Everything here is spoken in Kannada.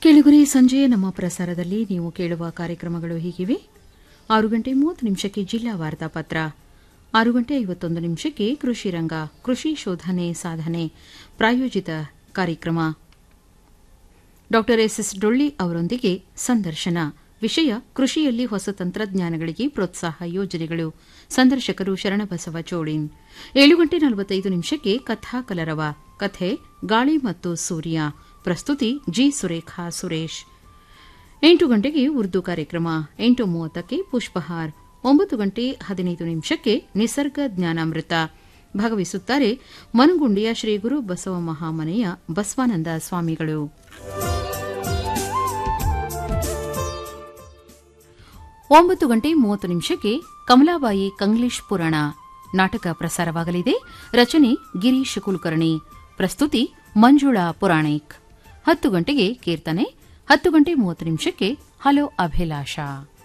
ಕೇಳುಗರಿ ಸಂಜೆ ನಮ್ಮ ಪ್ರಸಾರದಲ್ಲಿ ನೀವು ಕೇಳುವ ಕಾರ್ಯಕ್ರಮಗಳು ಹೀಗಿವೆ ಆರು ಗಂಟೆ ಮೂವತ್ತು ನಿಮಿಷಕ್ಕೆ ಜಿಲ್ಲಾ ವಾರ್ತಾಪತ್ರ ಆರು ಗಂಟೆ ಐವತ್ತೊಂದು ನಿಮಿಷಕ್ಕೆ ಕೃಷಿ ರಂಗ ಕೃಷಿ ಶೋಧನೆ ಸಾಧನೆ ಪ್ರಾಯೋಜಿತ ಕಾರ್ಯಕ್ರಮ ಡಾ ಎಸ್ಎಸ್ ಡೊಳ್ಳಿ ಅವರೊಂದಿಗೆ ಸಂದರ್ಶನ ವಿಷಯ ಕೃಷಿಯಲ್ಲಿ ಹೊಸ ತಂತ್ರಜ್ಞಾನಗಳಿಗೆ ಪ್ರೋತ್ಸಾಹ ಯೋಜನೆಗಳು ಸಂದರ್ಶಕರು ಶರಣಬಸವ ಚೋಳಿನ್ ಏಳು ಗಂಟೆ ನಲವತ್ತೈದು ನಿಮಿಷಕ್ಕೆ ಕಥಾ ಕಲರವ ಕಥೆ ಗಾಳಿ ಮತ್ತು ಸೂರ್ಯ ಪ್ರಸ್ತುತಿ ಜಿ ಸುರೇಖಾ ಸುರೇಶ್ ಎಂಟು ಗಂಟೆಗೆ ಉರ್ದು ಕಾರ್ಯಕ್ರಮ ಎಂಟು ಮೂವತ್ತಕ್ಕೆ ಪುಷ್ಪಹಾರ್ ಒಂಬತ್ತು ಗಂಟೆ ಹದಿನೈದು ನಿಮಿಷಕ್ಕೆ ನಿಸರ್ಗ ಜ್ಞಾನಾಮೃತ ಭಾಗವಹಿಸುತ್ತಾರೆ ಮನಗುಂಡಿಯ ಶ್ರೀ ಗುರು ಬಸವ ಮಹಾಮನೆಯ ಬಸವಾನಂದ ಸ್ವಾಮಿಗಳು ಒಂಬತ್ತು ಗಂಟೆ ಮೂವತ್ತು ನಿಮಿಷಕ್ಕೆ ಕಮಲಾಬಾಯಿ ಕಂಗ್ಲೀಷ್ ಪುರಾಣ ನಾಟಕ ಪ್ರಸಾರವಾಗಲಿದೆ ರಚನೆ ಗಿರೀಶ್ ಕುಲಕರ್ಣಿ ಪ್ರಸ್ತುತಿ ಮಂಜುಳಾ ಪುರಾಣಿಕ್ ಹತ್ತು ಗಂಟೆಗೆ ಕೀರ್ತನೆ ಹತ್ತು ಗಂಟೆ ಮೂವತ್ತು ನಿಮಿಷಕ್ಕೆ ಹಲೋ ಅಭಿಲಾಷ